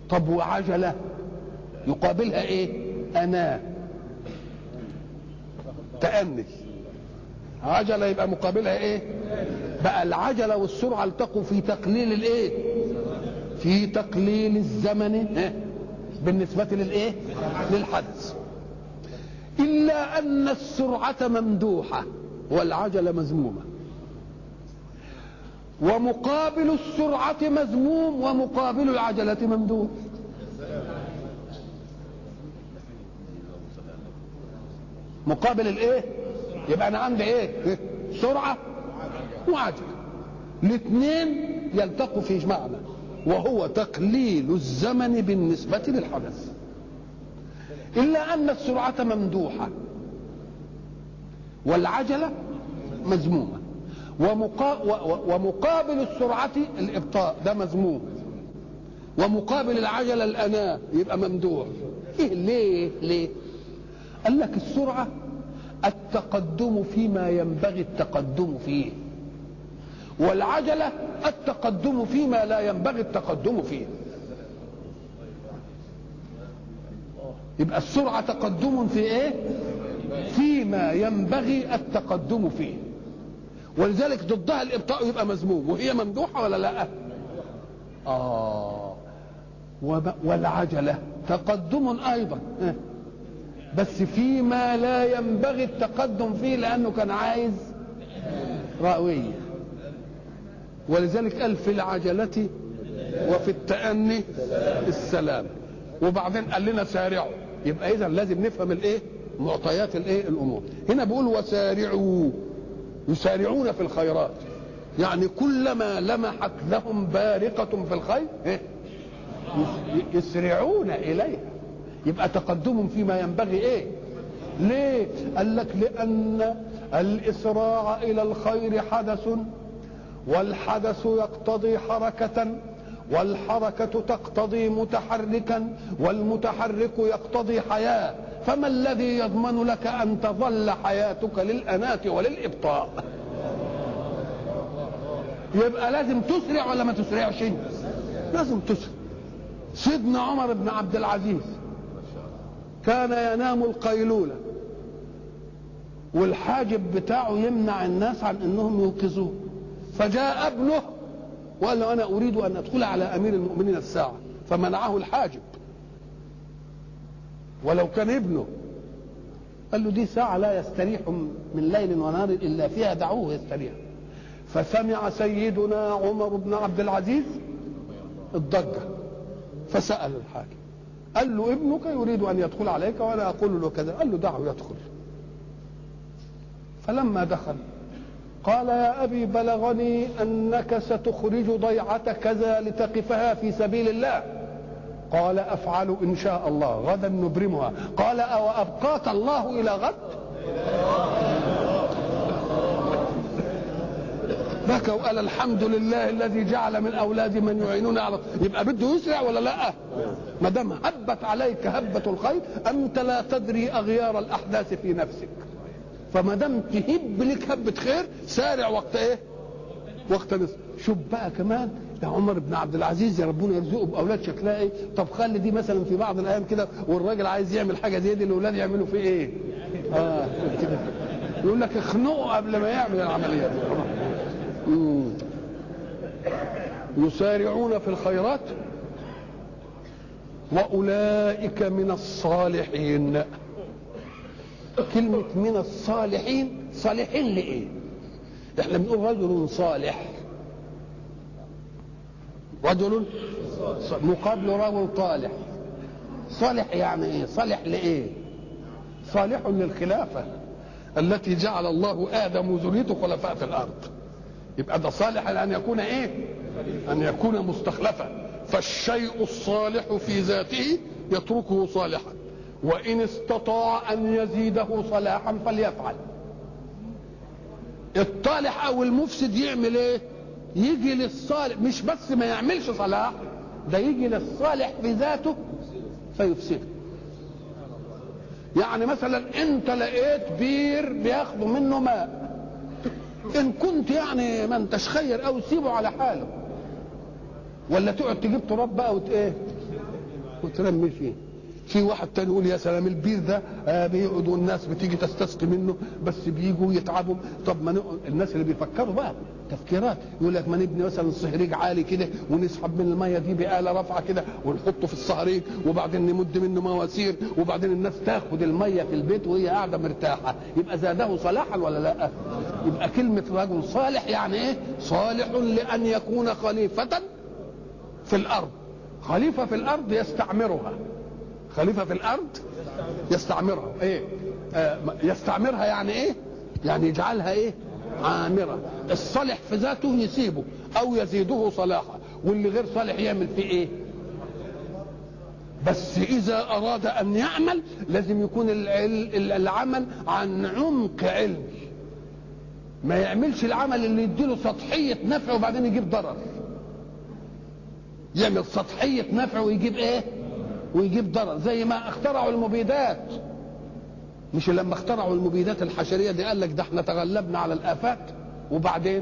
طب وعجلة يقابلها ايه أنا تأني عجلة يبقى مقابلها ايه بقى العجلة والسرعة التقوا في تقليل الايه في تقليل الزمن إيه؟ بالنسبة للايه للحدث إلا أن السرعة ممدوحة والعجلة مذمومة ومقابل السرعة مذموم ومقابل العجلة ممدوح مقابل الايه يبقى انا عندي ايه سرعة وعجلة الاثنين يلتقوا في معنى وهو تقليل الزمن بالنسبة للحدث إلا أن السرعة ممدوحة والعجلة مذمومة ومقا... و... ومقابل السرعة الإبطاء ده مذموم ومقابل العجلة الأناة يبقى ممدوح إيه ليه ليه قال لك السرعة التقدم فيما ينبغي التقدم فيه والعجلة التقدم فيما لا ينبغي التقدم فيه يبقى السرعة تقدم في ايه فيما ينبغي التقدم فيه ولذلك ضدها الابطاء يبقى مذموم وهي ممدوحة ولا لا اه والعجلة تقدم ايضا بس فيما لا ينبغي التقدم فيه لانه كان عايز رأوية ولذلك قال في العجلة وفي التأني السلام وبعدين قال لنا سارعوا يبقى اذا لازم نفهم الايه معطيات الايه الامور هنا بيقول وسارعوا يسارعون في الخيرات يعني كلما لمحت لهم بارقة في الخير إيه؟ يسرعون إليها يبقى تقدم فيما ينبغي إيه ليه قال لك لأن الإسراع إلى الخير حدث والحدث يقتضي حركة والحركة تقتضي متحركا والمتحرك يقتضي حياة فما الذي يضمن لك أن تظل حياتك للأناة وللإبطاء يبقى لازم تسرع ولا ما تسرعش لازم تسرع سيدنا عمر بن عبد العزيز كان ينام القيلولة والحاجب بتاعه يمنع الناس عن انهم يوقظوه فجاء ابنه وقال له انا اريد ان ادخل على امير المؤمنين الساعه فمنعه الحاجب ولو كان ابنه قال له دي ساعه لا يستريح من ليل ونهار الا فيها دعوه يستريح فسمع سيدنا عمر بن عبد العزيز الضجه فسال الحاكم قال له ابنك يريد ان يدخل عليك وانا اقول له كذا قال له دعه يدخل فلما دخل قال يا ابي بلغني انك ستخرج ضيعه كذا لتقفها في سبيل الله قال افعل ان شاء الله غدا نبرمها قال او ابقاك الله الى غد بكى وقال الحمد لله الذي جعل من اولادي من يعينون على يبقى بده يسرع ولا لا ما دام هبت عليك هبه الخير انت لا تدري اغيار الاحداث في نفسك فما دام تهب لك هبه خير سارع وقت ايه وقت نصر شوف بقى كمان ده عمر بن عبد العزيز يا ربنا يرزقه باولاد شكلها ايه طب خلي دي مثلا في بعض الايام كده والراجل عايز يعمل حاجه زي دي الاولاد يعملوا فيه ايه اه كده يقول لك اخنقه قبل ما يعمل العمليه دي مم. يسارعون في الخيرات واولئك من الصالحين كلمة من الصالحين صالحين لإيه؟ احنا بنقول رجل صالح رجل مقابل رجل طالح صالح يعني ايه؟ صالح لإيه؟ صالح للخلافة التي جعل الله آدم وذريته خلفاء في الأرض يبقى ده صالح لأن يكون إيه؟ أن يكون مستخلفا فالشيء الصالح في ذاته يتركه صالحا وإن استطاع أن يزيده صلاحا فليفعل الطالح أو المفسد يعمل إيه يجي للصالح مش بس ما يعملش صلاح ده يجي للصالح في ذاته فيفسده يعني مثلا انت لقيت بير بياخدوا منه ماء ان كنت يعني ما انتش خير او سيبه على حاله ولا تقعد تجيب تراب بقى وت ايه وترمي فيه في واحد تاني يقول يا سلام البير ده آه بيقعدوا الناس بتيجي تستسقي منه بس بيجوا يتعبوا طب ما نق- الناس اللي بيفكروا بقى تفكيرات يقول لك ما نبني مثلا صهريج عالي كده ونسحب من الميه دي بآلة رافعه كده ونحطه في الصهريج وبعدين نمد منه مواسير وبعدين الناس تاخد الميه في البيت وهي قاعده مرتاحه يبقى زاده صلاحا ولا لا؟ يبقى كلمه رجل صالح يعني ايه؟ صالح لان يكون خليفه في الارض خليفه في الارض يستعمرها خليفه في الارض يستعمرها ايه آه يستعمرها يعني ايه يعني يجعلها ايه عامره الصالح في ذاته يسيبه او يزيده صلاحا واللي غير صالح يعمل فيه ايه بس اذا اراد ان يعمل لازم يكون العل- العمل عن عمق علمي ما يعملش العمل اللي يديله سطحيه نفع وبعدين يجيب ضرر يعمل سطحيه نفع ويجيب ايه ويجيب ضرر زي ما اخترعوا المبيدات مش لما اخترعوا المبيدات الحشريه دي قال لك ده احنا تغلبنا على الافات وبعدين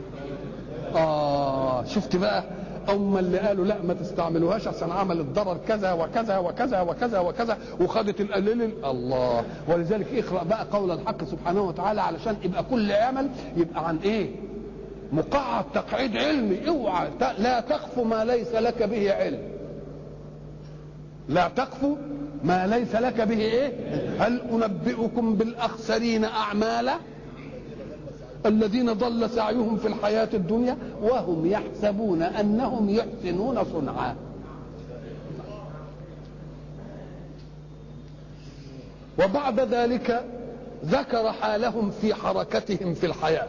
اه شفت بقى هم اللي قالوا لا ما تستعملوهاش عشان عملت ضرر كذا وكذا وكذا وكذا وكذا وخدت القليل الله ولذلك اقرا بقى قول الحق سبحانه وتعالى علشان يبقى كل عمل يبقى عن ايه مقعد تقعيد علمي اوعى ت- لا تخف ما ليس لك به علم لا تقف ما ليس لك به ايه هل انبئكم بالاخسرين اعمالا الذين ضل سعيهم في الحياه الدنيا وهم يحسبون انهم يحسنون صنعا وبعد ذلك ذكر حالهم في حركتهم في الحياه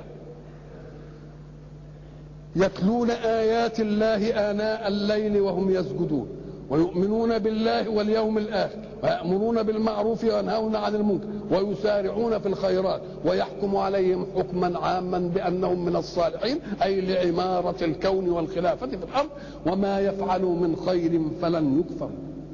يتلون آيات الله آناء الليل وهم يسجدون ويؤمنون بالله واليوم الآخر ويأمرون بالمعروف وينهون عن المنكر ويسارعون في الخيرات ويحكم عليهم حكما عاما بأنهم من الصالحين أي لعمارة الكون والخلافة في الأرض وما يفعلوا من خير فلن يكفروا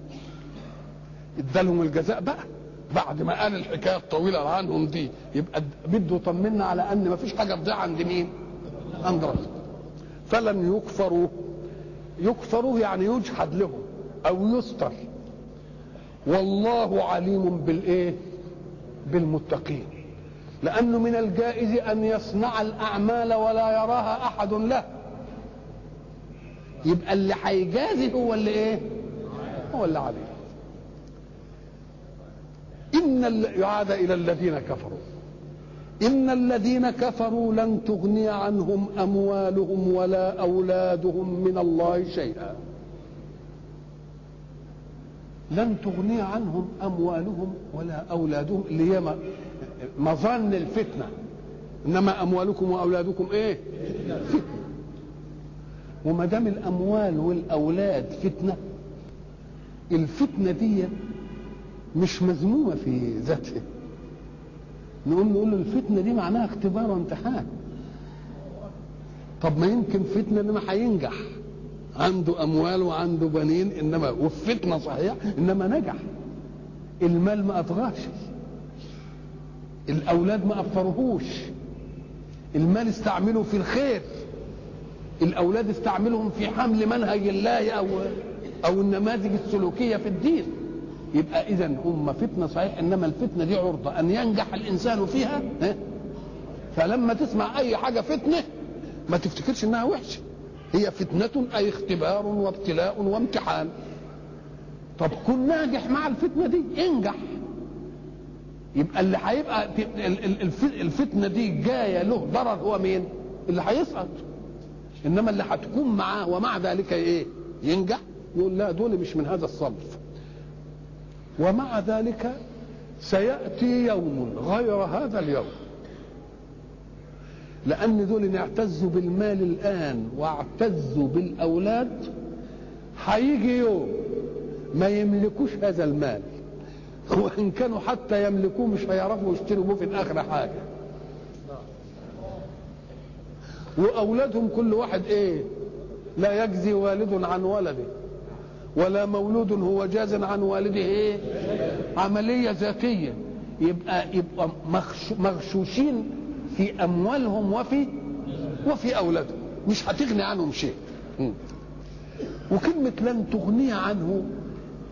ادالهم الجزاء بقى بعد ما قال الحكايه الطويله عنهم دي يبقى بده يطمنا على ان ما فيش حاجه تضيع عند مين؟ عند ربنا فلن يكفروا يكفروا يعني يجحد لهم او يستر والله عليم بالايه بالمتقين لانه من الجائز ان يصنع الاعمال ولا يراها احد له يبقى اللي هيجازي هو اللي ايه هو اللي عليه ان ال- يعاد الى الذين كفروا إن الذين كفروا لن تغني عنهم أموالهم ولا أولادهم من الله شيئا لن تغني عنهم أموالهم ولا أولادهم اللي هي م- مظن الفتنة إنما أموالكم وأولادكم إيه فتنة وما دام الأموال والأولاد فتنة الفتنة دي مش مذمومة في ذاتها نقوم نقول له الفتنه دي معناها اختبار وامتحان طب ما يمكن فتنه انما هينجح عنده اموال وعنده بنين انما والفتنه صحيح انما نجح المال ما اطغاش الاولاد ما افطرهوش المال استعمله في الخير الاولاد استعملهم في حمل منهج الله او او النماذج السلوكيه في الدين يبقى اذا هم فتنه صحيح انما الفتنه دي عرضه ان ينجح الانسان فيها ها؟ فلما تسمع اي حاجه فتنه ما تفتكرش انها وحشه هي فتنه اي اختبار وابتلاء وامتحان طب كن ناجح مع الفتنه دي انجح يبقى اللي هيبقى ال- ال- الف- الفتنه دي جايه له ضرر هو مين؟ اللي هيسقط انما اللي هتكون معاه ومع ذلك ايه؟ ينجح يقول لا دول مش من هذا الصنف ومع ذلك سياتي يوم غير هذا اليوم لان دول إن اعتزوا بالمال الان واعتزوا بالاولاد هيجي يوم ما يملكوش هذا المال وان كانوا حتى يملكوه مش هيعرفوا يشتروا به في الاخره حاجه واولادهم كل واحد ايه لا يجزي والد عن ولده ولا مولود هو جاز عن والده ايه عمليه ذاتيه يبقى يبقى مغش مغشوشين في اموالهم وفي وفي اولادهم مش هتغني عنهم شيء م. وكلمه لن تغني عنه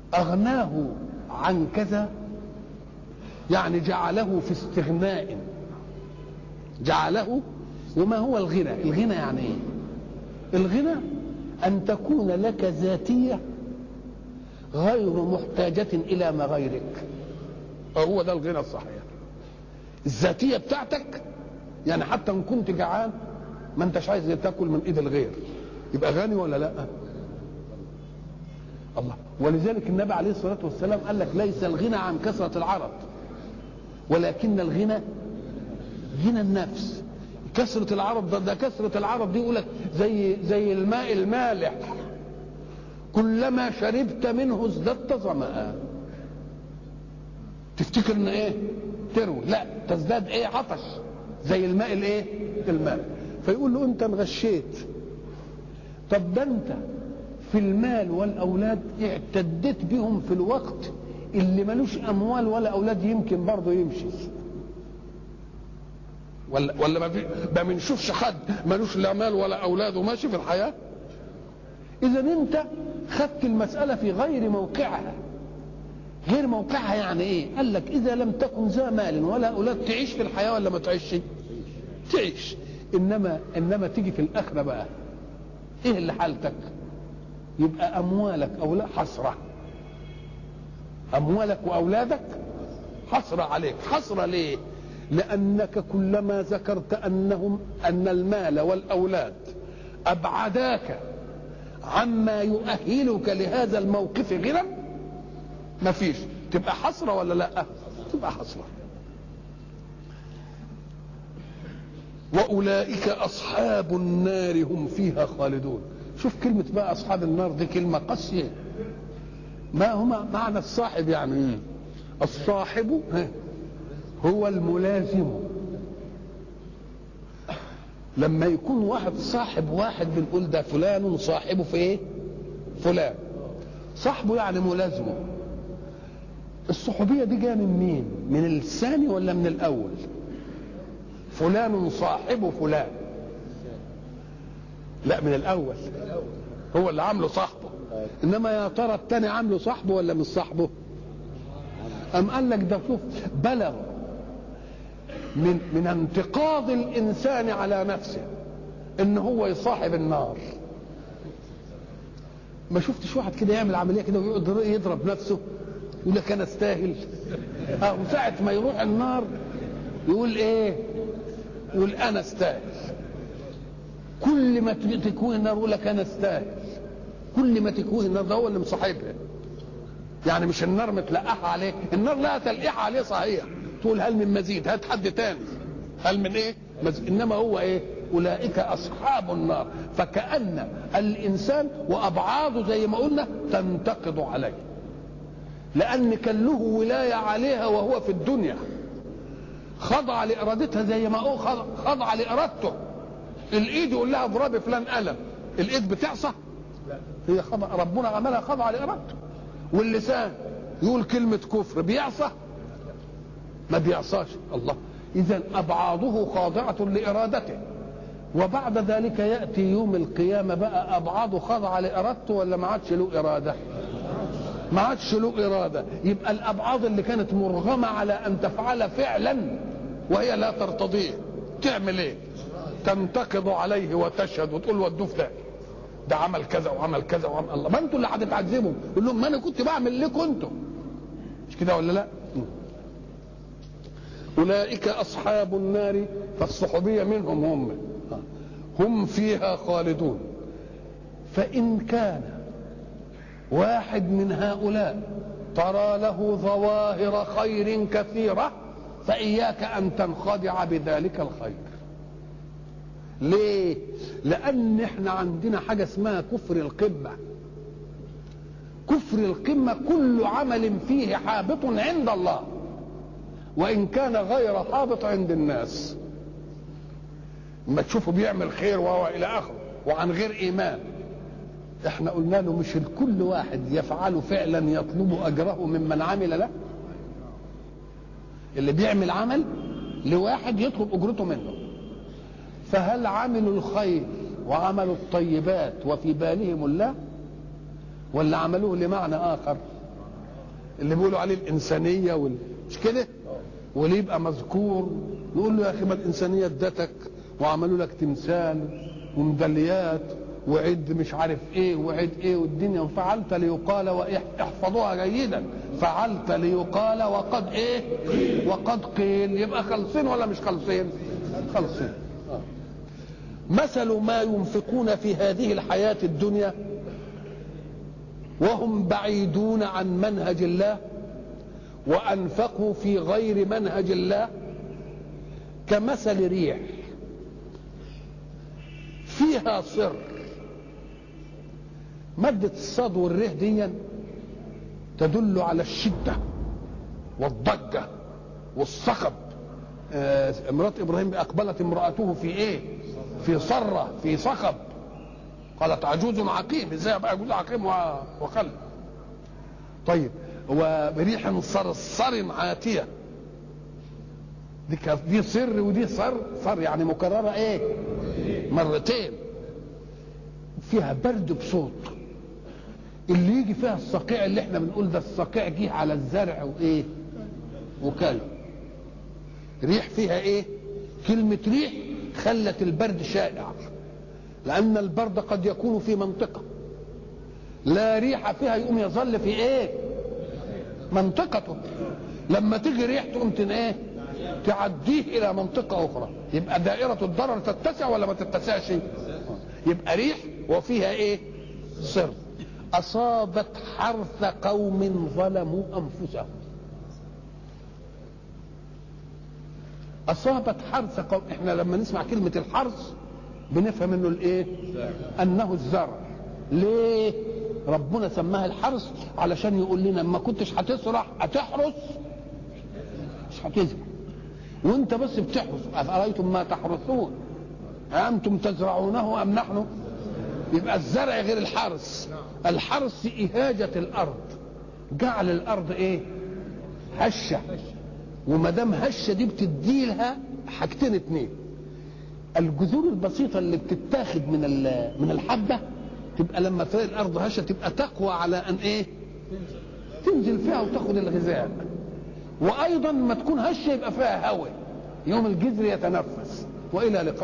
أغناه عن كذا يعني جعله في استغناء جعله وما هو الغنى الغنى يعني ايه الغنى ان تكون لك ذاتيه غير محتاجة إلى ما غيرك هو ده الغنى الصحيح الذاتية بتاعتك يعني حتى إن كنت جعان ما أنتش عايز تاكل من إيد الغير يبقى غني ولا لا الله ولذلك النبي عليه الصلاة والسلام قال لك ليس الغنى عن كثرة العرض ولكن الغنى غنى النفس كثرة العرض ده, ده كثرة العرض دي يقول لك زي زي الماء المالح كلما شربت منه ازددت ظمأ تفتكر ان ايه تروي لا تزداد ايه عطش زي الماء الايه الماء فيقول له انت انغشيت طب ده انت في المال والاولاد اعتديت بهم في الوقت اللي ملوش اموال ولا اولاد يمكن برضه يمشي ولا ولا ما في ما بنشوفش حد ملوش لا مال ولا اولاد وماشي في الحياه اذا انت خدت المساله في غير موقعها غير موقعها يعني ايه قال لك اذا لم تكن ذا مال ولا اولاد تعيش في الحياه ولا ما تعيش تعيش انما انما تيجي في الاخره بقى ايه اللي حالتك يبقى اموالك اولاد حسره اموالك واولادك حسره عليك حسره ليه لانك كلما ذكرت انهم ان المال والاولاد ابعداك عما يؤهلك لهذا الموقف غنى مفيش تبقى حسرة ولا لا تبقى حسرة وأولئك أصحاب النار هم فيها خالدون شوف كلمة بقى أصحاب النار دي كلمة قاسية ما هما معنى الصاحب يعني ايه الصاحب هو الملازم لما يكون واحد صاحب واحد بنقول ده فلان صاحبه في ايه فلان صاحبه يعني ملازمه الصحوبيه دي جايه من مين من الثاني ولا من الاول فلان صاحب فلان لا من الاول هو اللي عامله صاحبه انما يا ترى الثاني عامله صاحبه ولا مش صاحبه ام قال لك ده شوف بلغ من من انتقاض الانسان على نفسه ان هو يصاحب النار ما شفتش واحد كده يعمل عمليه كده ويقعد يضرب نفسه يقول لك انا استاهل اه وساعه ما يروح النار يقول ايه يقول انا استاهل كل ما تكوه النار يقول لك انا استاهل كل ما تكوه النار ده هو اللي مصاحبها يعني مش النار متلقحه عليه النار لها تلقيحه عليه صحيح تقول هل من مزيد هات حد تاني هل من ايه مزيد. انما هو ايه اولئك اصحاب النار فكان الانسان وابعاضه زي ما قلنا تنتقض عليه لان كان له ولايه عليها وهو في الدنيا خضع لارادتها زي ما هو خضع لارادته الايد يقول لها اضربي فلان قلم الايد بتعصى هي خضع ربنا عملها خضع لارادته واللسان يقول كلمه كفر بيعصى ما بيعصاش الله اذا ابعاضه خاضعه لارادته وبعد ذلك ياتي يوم القيامه بقى ابعاضه خاضعه لارادته ولا ما عادش له اراده ما عادش له اراده يبقى الابعاض اللي كانت مرغمه على ان تفعل فعلا وهي لا ترتضيه تعمل ايه تنتقض عليه وتشهد وتقول ودوه في ده ده عمل كذا وعمل كذا وعمل الله ما انتوا اللي هتتعذبوا يقول لهم ما انا كنت بعمل لكم انتوا مش كده ولا لا أولئك أصحاب النار فالصحوبية منهم هم هم فيها خالدون فإن كان واحد من هؤلاء ترى له ظواهر خير كثيرة فإياك أن تنخدع بذلك الخير ليه؟ لأن احنا عندنا حاجة اسمها كفر القمة كفر القمة كل عمل فيه حابط عند الله وان كان غير حابط عند الناس اما تشوفه بيعمل خير وهو الى اخره وعن غير ايمان احنا قلنا له مش الكل واحد يفعل فعلا يطلب اجره ممن عمل له اللي بيعمل عمل لواحد يطلب اجرته منه فهل عملوا الخير وعملوا الطيبات وفي بالهم الله ولا عملوه لمعنى اخر اللي بيقولوا عليه الانسانيه وال... مش كده واللي يبقى مذكور نقول له يا اخي ما الانسانيه ادتك وعملوا لك تمثال وميداليات وعد مش عارف ايه وعد ايه والدنيا فعلت ليقال واحفظوها جيدا فعلت ليقال وقد ايه وقد قيل يبقى خلصين ولا مش خلصين خلصين مثل ما ينفقون في هذه الحياة الدنيا وهم بعيدون عن منهج الله وأنفقوا في غير منهج الله كمثل ريح فيها صر مادة الصاد والريه دي تدل على الشدة والضجة والصخب آه، مرات إبراهيم أقبلت امرأته في إيه في صرة في صخب قالت عجوز عقيم ازاي بقى عجوز عقيم و- وقلب طيب وريح صرصر عاتية دي كف- دي سر ودي صر صر يعني مكررة ايه مرتين فيها برد بصوت اللي يجي فيها الصقيع اللي احنا بنقول ده الصقيع جه على الزرع وايه وكله ريح فيها ايه كلمة ريح خلت البرد شائع لأن البرد قد يكون في منطقة لا ريح فيها يقوم يظل في ايه منطقته لما تيجي ريح تقوم تن ايه تعديه الى منطقة اخرى يبقى دائرة الضرر تتسع ولا ما تتسعش يبقى ريح وفيها ايه صر اصابت حرث قوم ظلموا انفسهم اصابت حرث قوم احنا لما نسمع كلمه الحرث بنفهم انه الايه انه الزرع ليه ربنا سماها الحرث علشان يقول لنا ما كنتش هتسرح هتحرث مش هتزرع وانت بس بتحرث افرايتم ما تحرثون أأنتم تزرعونه أم نحن يبقى الزرع غير الحرث الحرث إهاجة الأرض جعل الأرض إيه هشة وما دام هشة دي بتدي لها حاجتين اتنين الجذور البسيطة اللي بتتاخد من ال- من الحبة تبقى لما تلاقي الأرض هشة تبقى تقوى على أن إيه تنزل فيها وتاخد الغذاء وأيضا ما تكون هشة يبقى فيها هواء يوم الجذر يتنفس وإلى لقاء